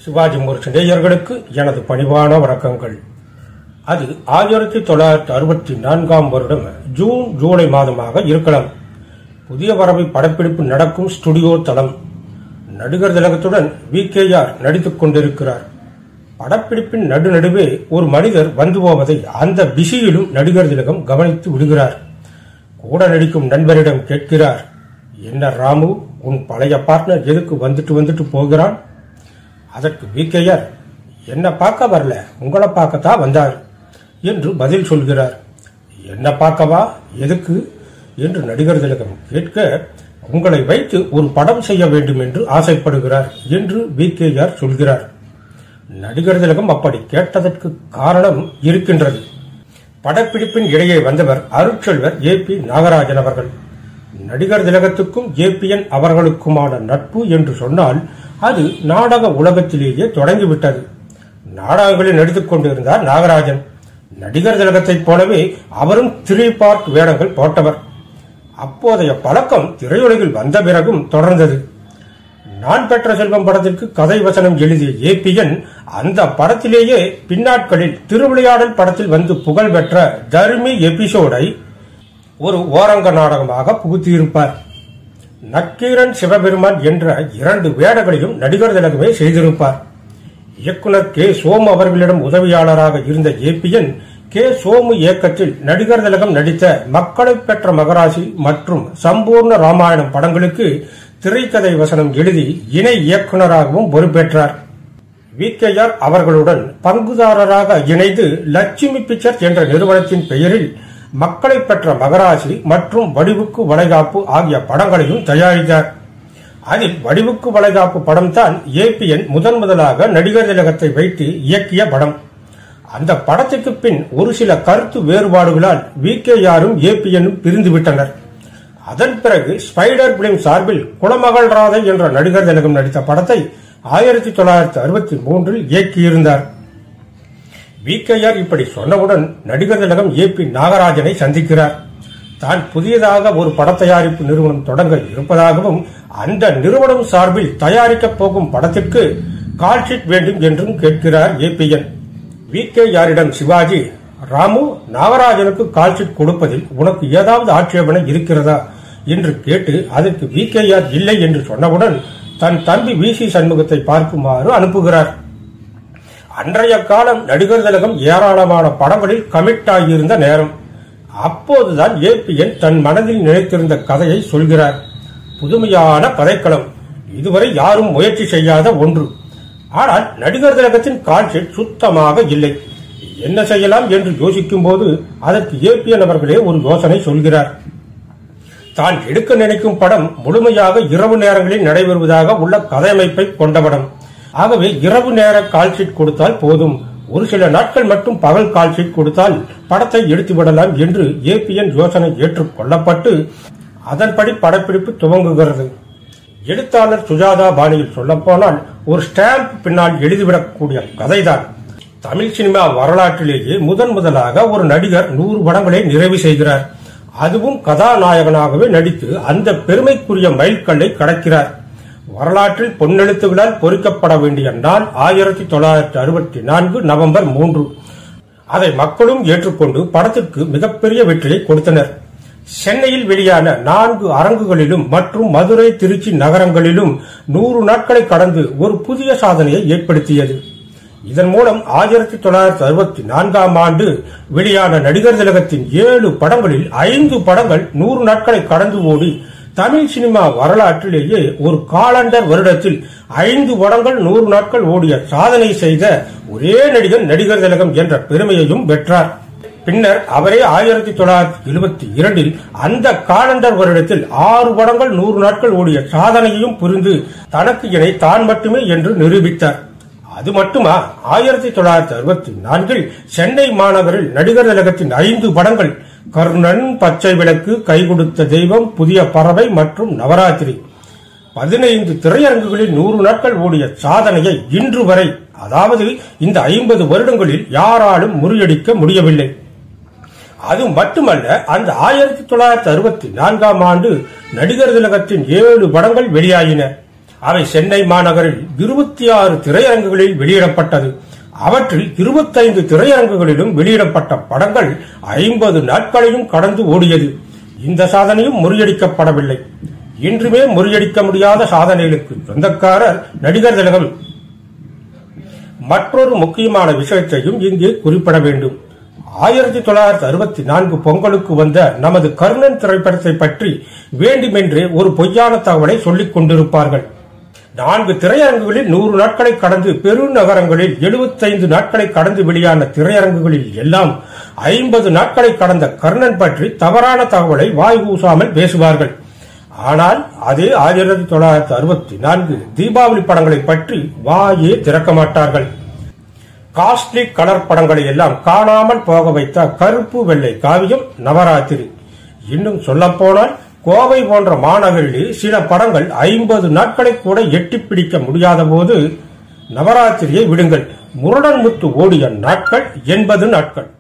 சிவாஜி முரசு நேயர்களுக்கு எனது பணிவான வணக்கங்கள் அது ஆயிரத்தி தொள்ளாயிரத்தி அறுபத்தி நான்காம் வருடம் ஜூன் ஜூலை மாதமாக இருக்கலாம் புதிய வரவை படப்பிடிப்பு நடக்கும் ஸ்டுடியோ தளம் நடிகர் திலகத்துடன் வி கே ஆர் நடித்துக் கொண்டிருக்கிறார் படப்பிடிப்பின் நடுநடுவே ஒரு மனிதர் வந்து போவதை அந்த பிஸியிலும் நடிகர் திலகம் கவனித்து விடுகிறார் கூட நடிக்கும் நண்பரிடம் கேட்கிறார் என்ன ராமு உன் பழைய பார்ட்னர் எதுக்கு வந்துட்டு வந்துட்டு போகிறான் அதற்கு விகேஆர் என்ன பார்க்க வரல உங்களை பார்க்கத்தான் வந்தார் என்று பதில் சொல்கிறார் என்ன பார்க்கவா எதுக்கு என்று நடிகர் திலகம் கேட்க உங்களை வைத்து ஒரு படம் செய்ய வேண்டும் என்று ஆசைப்படுகிறார் என்று விகேஆர் சொல்கிறார் நடிகர் திலகம் அப்படி கேட்டதற்கு காரணம் இருக்கின்றது படப்பிடிப்பின் இடையே வந்தவர் அருட்செல்வர் ஏ பி நாகராஜன் அவர்கள் நடிகர் திலகத்துக்கும் ஏபிஎன் அவர்களுக்குமான நட்பு என்று சொன்னால் அது நாடக உலகத்திலேயே தொடங்கிவிட்டது நாடகங்களில் நடித்துக் கொண்டிருந்தார் நாகராஜன் நடிகர் திலகத்தைப் போலவே அவரும் த்ரீ பார்ட் வேடங்கள் போட்டவர் அப்போதைய பழக்கம் திரையுலகில் வந்த பிறகும் தொடர்ந்தது நான் பெற்ற செல்வம் படத்திற்கு கதை வசனம் எழுதிய ஏபிஎன் அந்த படத்திலேயே பின்னாட்களில் திருவிளையாடல் படத்தில் வந்து புகழ் பெற்ற தர்மி எபிசோடை ஒரு ஓரங்க நாடகமாக புகுத்தியிருப்பார் நக்கீரன் சிவபெருமான் என்ற இரண்டு வேடங்களிலும் நடிகர் திலகமே செய்திருப்பார் இயக்குனர் கே சோமு அவர்களிடம் உதவியாளராக இருந்த ஏபிஎன் கே சோமு இயக்கத்தில் நடிகர் திலகம் நடித்த மக்களை பெற்ற மகராசி மற்றும் சம்பூர்ண ராமாயணம் படங்களுக்கு திரைக்கதை வசனம் எழுதி இணை இயக்குனராகவும் பொறுப்பேற்றார் வி அவர்களுடன் பங்குதாரராக இணைந்து லட்சுமி பிக்சர்ஸ் என்ற நிறுவனத்தின் பெயரில் மக்களை பெற்ற மகராசி மற்றும் வடிவுக்கு வளைகாப்பு ஆகிய படங்களையும் தயாரித்தார் அதில் வடிவுக்கு வளைகாப்பு படம் தான் ஏபிஎன் முதன் முதலாக நடிகர் திலகத்தை வைத்து இயக்கிய படம் அந்த படத்துக்கு பின் ஒரு சில கருத்து வேறுபாடுகளால் வி கே ஆரும் ஏபிஎனும் பிரிந்துவிட்டனர் அதன் பிறகு ஸ்பைடர் பிலிம் சார்பில் குளமகள் ராதை என்ற நடிகர் திலகம் நடித்த படத்தை ஆயிரத்தி தொள்ளாயிரத்தி அறுபத்தி மூன்றில் இயக்கியிருந்தார் வி இப்படி சொன்னவுடன் நடிகர் திலகம் ஏ பி நாகராஜனை சந்திக்கிறார் தான் புதியதாக ஒரு பட தயாரிப்பு நிறுவனம் தொடங்க இருப்பதாகவும் அந்த நிறுவனம் சார்பில் தயாரிக்கப் போகும் படத்திற்கு கால்ஷீட் வேண்டும் என்றும் கேட்கிறார் ஏபிஎன் வி கே யாரிடம் சிவாஜி ராமு நாகராஜனுக்கு கால்ஷீட் கொடுப்பதில் உனக்கு ஏதாவது ஆட்சேபனை இருக்கிறதா என்று கேட்டு அதற்கு வி கே ஆர் இல்லை என்று சொன்னவுடன் தன் தம்பி வி சி சண்முகத்தை பார்க்குமாறு அனுப்புகிறார் அன்றைய காலம் நடிகர் திலகம் ஏராளமான படங்களில் கமிட் ஆகியிருந்த நேரம் அப்போதுதான் ஏபிஎன் தன் மனதில் நினைத்திருந்த கதையை சொல்கிறார் புதுமையான கதைக்களம் இதுவரை யாரும் முயற்சி செய்யாத ஒன்று ஆனால் நடிகர் திலகத்தின் கால்ஷீட் சுத்தமாக இல்லை என்ன செய்யலாம் என்று யோசிக்கும் போது அதற்கு ஏபிஎன் அவர்களே ஒரு யோசனை சொல்கிறார் தான் எடுக்க நினைக்கும் படம் முழுமையாக இரவு நேரங்களில் நடைபெறுவதாக உள்ள கதையமைப்பை கொண்ட படம் ஆகவே இரவு நேர கால்ஷீட் கொடுத்தால் போதும் ஒரு சில நாட்கள் மட்டும் பகல் கால்ஷீட் கொடுத்தால் படத்தை எடுத்து விடலாம் என்று ஏபிஎன் யோசனை ஏற்றுக்கொள்ளப்பட்டு அதன்படி படப்பிடிப்பு துவங்குகிறது எழுத்தாளர் சுஜாதா பாணியில் சொல்லப்போனால் ஒரு ஸ்டாம்ப் பின்னால் எழுதிவிடக்கூடிய கதைதான் தமிழ் சினிமா வரலாற்றிலேயே முதன் முதலாக ஒரு நடிகர் நூறு படங்களை நிறைவு செய்கிறார் அதுவும் கதாநாயகனாகவே நடித்து அந்த பெருமைக்குரிய மைல்கல்லை கடக்கிறார் வரலாற்றில் பொன்னெழுத்துகளால் பொறிக்கப்பட வேண்டிய நாள் ஆயிரத்தி தொள்ளாயிரத்தி அறுபத்தி நான்கு நவம்பர் மூன்று அதை மக்களும் ஏற்றுக்கொண்டு படத்திற்கு மிகப்பெரிய வெற்றியை கொடுத்தனர் சென்னையில் வெளியான நான்கு அரங்குகளிலும் மற்றும் மதுரை திருச்சி நகரங்களிலும் நூறு நாட்களை கடந்து ஒரு புதிய சாதனையை ஏற்படுத்தியது இதன் மூலம் ஆயிரத்தி தொள்ளாயிரத்தி அறுபத்தி நான்காம் ஆண்டு வெளியான நடிகர் திலகத்தின் ஏழு படங்களில் ஐந்து படங்கள் நூறு நாட்களை கடந்து ஓடி தமிழ் சினிமா வரலாற்றிலேயே ஒரு காலண்டர் வருடத்தில் ஐந்து படங்கள் நூறு நாட்கள் ஓடிய சாதனை செய்த ஒரே நடிகர் நடிகர் திலகம் என்ற பெருமையையும் பெற்றார் பின்னர் அவரே ஆயிரத்தி தொள்ளாயிரத்தி எழுபத்தி இரண்டில் அந்த காலண்டர் வருடத்தில் ஆறு படங்கள் நூறு நாட்கள் ஓடிய சாதனையையும் புரிந்து தனக்கு இணை தான் மட்டுமே என்று நிரூபித்தார் அது மட்டுமா ஆயிரத்தி தொள்ளாயிரத்தி அறுபத்தி நான்கில் சென்னை மாநகரில் நடிகர் திலகத்தின் ஐந்து படங்கள் கர்ணன் பச்சை விளக்கு கை கொடுத்த தெய்வம் புதிய பறவை மற்றும் நவராத்திரி பதினைந்து திரையரங்குகளில் நூறு நாட்கள் ஓடிய சாதனையை இன்று வரை அதாவது இந்த ஐம்பது வருடங்களில் யாராலும் முறியடிக்க முடியவில்லை அது மட்டுமல்ல அந்த ஆயிரத்தி தொள்ளாயிரத்தி அறுபத்தி நான்காம் ஆண்டு நடிகர் திலகத்தின் ஏழு படங்கள் வெளியாகின அவை சென்னை மாநகரில் இருபத்தி ஆறு திரையரங்குகளில் வெளியிடப்பட்டது அவற்றில் இருபத்தைந்து திரையரங்குகளிலும் வெளியிடப்பட்ட படங்கள் ஐம்பது நாட்களையும் கடந்து ஓடியது இந்த சாதனையும் முறியடிக்கப்படவில்லை இன்றுமே முறியடிக்க முடியாத சாதனைகளுக்கு சொந்தக்காரர் நடிகர் திலகம் மற்றொரு முக்கியமான விஷயத்தையும் இங்கே குறிப்பிட வேண்டும் ஆயிரத்தி தொள்ளாயிரத்தி அறுபத்தி நான்கு பொங்கலுக்கு வந்த நமது கர்ணன் திரைப்படத்தை பற்றி வேண்டுமென்றே ஒரு பொய்யான தகவலை சொல்லிக் கொண்டிருப்பார்கள் நான்கு திரையரங்குகளில் நூறு நாட்களை கடந்து பெருநகரங்களில் எழுபத்தைந்து நாட்களை கடந்து வெளியான திரையரங்குகளில் எல்லாம் ஐம்பது நாட்களை கடந்த கர்ணன் பற்றி தவறான தகவலை வாய் கூசாமல் பேசுவார்கள் ஆனால் அதே ஆயிரத்தி தொள்ளாயிரத்தி அறுபத்தி நான்கு தீபாவளி படங்களை பற்றி வாயே திறக்க மாட்டார்கள் காஸ்ட்லி கலர் படங்களை எல்லாம் காணாமல் போக வைத்த கருப்பு வெள்ளை காவியம் நவராத்திரி இன்னும் சொல்லப்போனால் கோவை போன்ற மாநகரிலே சில படங்கள் ஐம்பது நாட்களை கூட எட்டி பிடிக்க முடியாத போது நவராத்திரியை விடுங்கள் முருடன் முத்து ஓடிய நாட்கள் எண்பது நாட்கள்